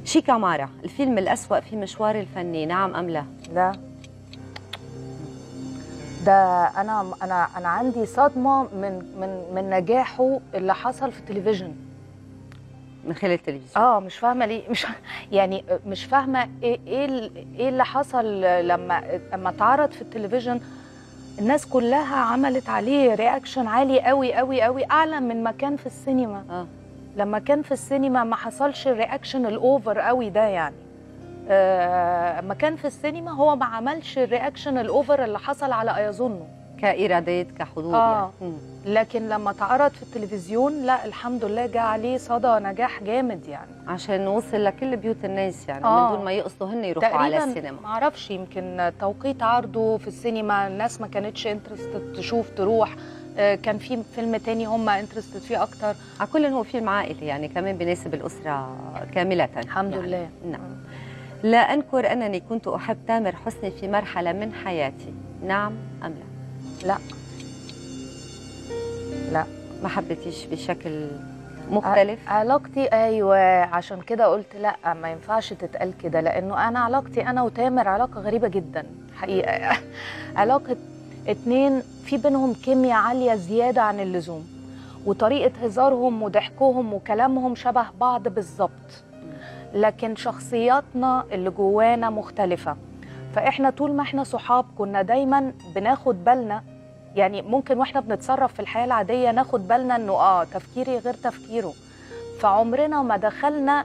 شيكا مارا الفيلم الأسوأ في مشواري الفني نعم أم لا؟ لا ده انا انا انا عندي صدمه من من من نجاحه اللي حصل في التلفزيون من خلال التلفزيون اه مش فاهمه ليه مش يعني مش فاهمه ايه ايه ال- ايه اللي حصل لما لما اتعرض في التلفزيون الناس كلها عملت عليه رياكشن عالي قوي قوي قوي اعلى من ما كان في السينما آه. لما كان في السينما ما حصلش الرياكشن الاوفر قوي ده يعني آه ما كان في السينما هو ما عملش الرياكشن الاوفر اللي حصل على ايظنه كإيرادات كحضور آه. يعني مم. لكن لما اتعرض في التلفزيون لا الحمد لله جه عليه صدى نجاح جامد يعني عشان نوصل لكل بيوت الناس يعني آه. من دون ما يقصدوا هن يروحوا على تقريبا السينما ما اعرفش يمكن توقيت عرضه في السينما الناس ما كانتش انترستد تشوف تروح آه، كان في فيلم تاني هم انترستد فيه اكتر على كل هو فيلم عائلي يعني كمان بيناسب الأسرة كاملة الحمد يعني. لله نعم لا أنكر أنني كنت أحب تامر حسني في مرحلة من حياتي نعم أم لا؟ لا لا ما حبيتيش بشكل مختلف؟ علاقتي ايوه عشان كده قلت لا ما ينفعش تتقال كده لانه انا علاقتي انا وتامر علاقه غريبه جدا حقيقه علاقه اتنين في بينهم كيمياء عاليه زياده عن اللزوم وطريقه هزارهم وضحكهم وكلامهم شبه بعض بالظبط لكن شخصياتنا اللي جوانا مختلفه فاحنا طول ما احنا صحاب كنا دايما بناخد بالنا يعني ممكن واحنا بنتصرف في الحياه العاديه ناخد بالنا انه اه تفكيري غير تفكيره فعمرنا ما دخلنا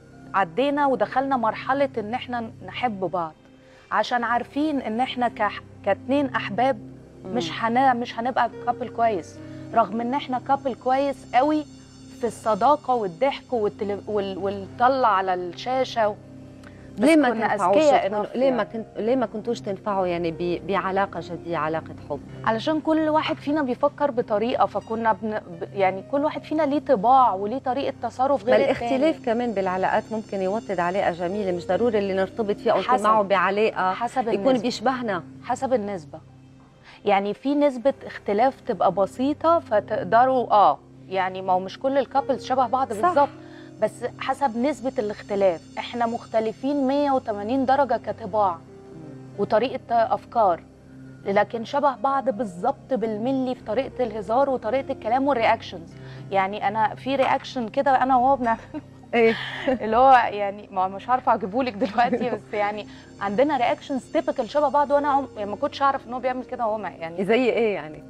عدينا ودخلنا مرحله ان احنا نحب بعض عشان عارفين ان احنا كح... كاتنين احباب مش هن... مش هنبقى كابل كويس رغم ان احنا كابل كويس قوي في الصداقه والضحك والتل... وال... والطلع على الشاشه و... بس ليه ما كنا تنفعوش أذكياء تكونوا- enough ليه ما يعني. كنت ليه ما كنتوش تنفعوا يعني ب- بعلاقه جديه علاقه حب علشان كل واحد فينا بيفكر بطريقه فكنا بن... ب- يعني كل واحد فينا ليه طباع وليه طريقه تصرف ما غير الاختلاف التاني. كمان بالعلاقات ممكن يوطد علاقه جميله مش ضروري اللي نرتبط فيه او نكون حسب. معه بعلاقه حسب يكون النسبة. بيشبهنا حسب النسبه يعني في نسبه اختلاف تبقى بسيطه فتقدروا اه يعني ما هو مش كل الكابلز شبه بعض صح. بالظبط بس حسب نسبه الاختلاف احنا مختلفين 180 درجه كطباع وطريقه افكار لكن شبه بعض بالظبط بالملي في طريقه الهزار وطريقه الكلام والرياكشنز يعني انا في رياكشن كده انا وهو بنعمل ايه اللي هو يعني ما مش عارفه اجيبهولك دلوقتي بس يعني عندنا رياكشنز تيبيكال شبه بعض وانا عم... يعني ما كنتش اعرف ان هو بيعمل كده وهو ما يعني زي ايه يعني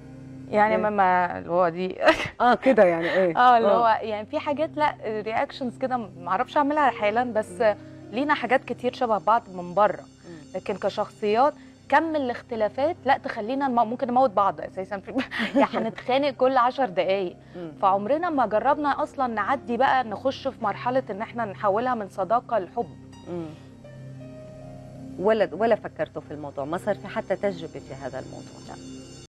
يعني ما, ما اللي هو دي اه كده يعني ايه اه اللي هو يعني في حاجات لا رياكشنز كده ما اعرفش اعملها حالا بس لينا حاجات كتير شبه بعض من بره لكن كشخصيات كم الاختلافات لا تخلينا نم- ممكن نموت بعض اساسا في يعني هنتخانق كل عشر دقايق مم. فعمرنا ما جربنا اصلا نعدي بقى نخش في مرحله ان احنا نحولها من صداقه لحب مم. ولا ولا فكرتوا في الموضوع ما صار في حتى تجربه في هذا الموضوع لا